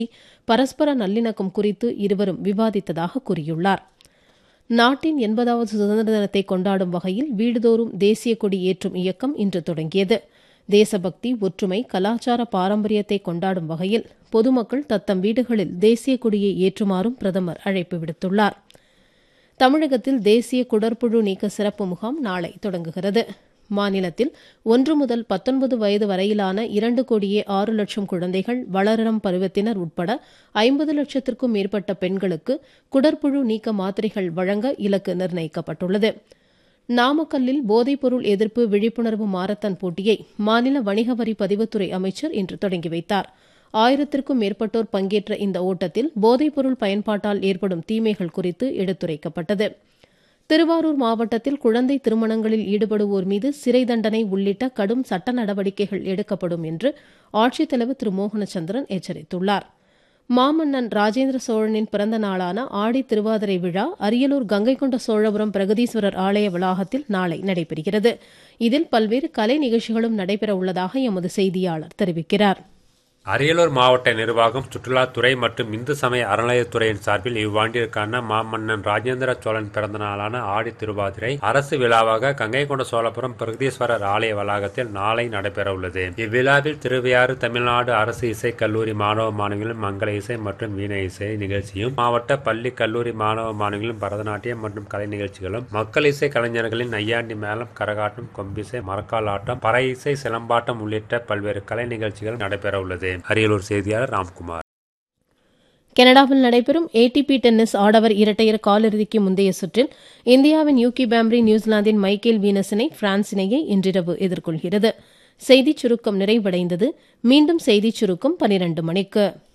பரஸ்பர நல்லிணக்கம் குறித்து இருவரும் விவாதித்ததாக கூறியுள்ளார் நாட்டின் எண்பதாவது சுதந்திர தினத்தை கொண்டாடும் வகையில் வீடுதோறும் தேசிய கொடி ஏற்றும் இயக்கம் இன்று தொடங்கியது தேசபக்தி ஒற்றுமை கலாச்சார பாரம்பரியத்தை கொண்டாடும் வகையில் பொதுமக்கள் தத்தம் வீடுகளில் தேசிய கொடியை ஏற்றுமாறும் பிரதமர் அழைப்பு விடுத்துள்ளார் தமிழகத்தில் தேசிய குடற்புழு நீக்க சிறப்பு முகாம் நாளை தொடங்குகிறது மாநிலத்தில் ஒன்று முதல் பத்தொன்பது வயது வரையிலான இரண்டு கோடியே ஆறு லட்சம் குழந்தைகள் வளரும் பருவத்தினர் உட்பட ஐம்பது லட்சத்திற்கும் மேற்பட்ட பெண்களுக்கு குடற்புழு நீக்க மாத்திரைகள் வழங்க இலக்கு நிர்ணயிக்கப்பட்டுள்ளது நாமக்கல்லில் போதைப்பொருள் எதிர்ப்பு விழிப்புணர்வு மாரத்தான் போட்டியை மாநில வணிக வரி பதிவுத்துறை அமைச்சர் இன்று தொடங்கி வைத்தார் ஆயிரத்திற்கும் மேற்பட்டோர் பங்கேற்ற இந்த ஓட்டத்தில் போதைப்பொருள் பயன்பாட்டால் ஏற்படும் தீமைகள் குறித்து எடுத்துரைக்கப்பட்டது திருவாரூர் மாவட்டத்தில் குழந்தை திருமணங்களில் ஈடுபடுவோர் மீது சிறை தண்டனை உள்ளிட்ட கடும் சட்ட நடவடிக்கைகள் எடுக்கப்படும் என்று ஆட்சித்தலைவர் திரு மோகனச்சந்திரன் எச்சரித்துள்ளார் மாமன்னன் ராஜேந்திர சோழனின் பிறந்த நாளான ஆடி திருவாதிரை விழா அரியலூர் கங்கை கொண்ட சோழபுரம் பிரகதீஸ்வரர் ஆலய வளாகத்தில் நாளை நடைபெறுகிறது இதில் பல்வேறு கலை நிகழ்ச்சிகளும் நடைபெற உள்ளதாக எமது செய்தியாளர் தெரிவிக்கிறார் அரியலூர் மாவட்ட நிர்வாகம் சுற்றுலாத்துறை மற்றும் இந்து சமய அறநிலையத்துறையின் சார்பில் இவ்வாண்டிற்கான மாமன்னன் ராஜேந்திர சோழன் பிறந்த நாளான ஆடி திருவாதிரை அரசு விழாவாக கங்கை கொண்ட சோழபுரம் பிரகதீஸ்வரர் ஆலய வளாகத்தில் நாளை நடைபெற உள்ளது இவ்விழாவில் திருவையாறு தமிழ்நாடு அரசு இசை கல்லூரி மாணவ மாணவிகளும் மங்கள இசை மற்றும் வீணை இசை நிகழ்ச்சியும் மாவட்ட பள்ளி கல்லூரி மாணவ மாணவிகளும் பரதநாட்டியம் மற்றும் கலை நிகழ்ச்சிகளும் மக்கள் இசை கலைஞர்களின் நையாண்டி மேளம் கரகாட்டம் கொம்பிசை மரக்கால் ஆட்டம் பறை இசை சிலம்பாட்டம் உள்ளிட்ட பல்வேறு கலை நிகழ்ச்சிகள் நடைபெற உள்ளது அரியலூர் செய்தியாளர் ராம்குமார் கனடாவில் நடைபெறும் ஏடிபி டென்னிஸ் ஆடவர் இரட்டையர் காலிறுதிக்கு முந்தைய சுற்றில் இந்தியாவின் யூகி பாம்ரி நியூசிலாந்தின் மைக்கேல் வீனஸினை பிரான்ஸ் இணையை இன்றிரவு எதிர்கொள்கிறது செய்திச் சுருக்கம் நிறைவடைந்தது மீண்டும் செய்திச் சுருக்கம் பனிரண்டு மணிக்கு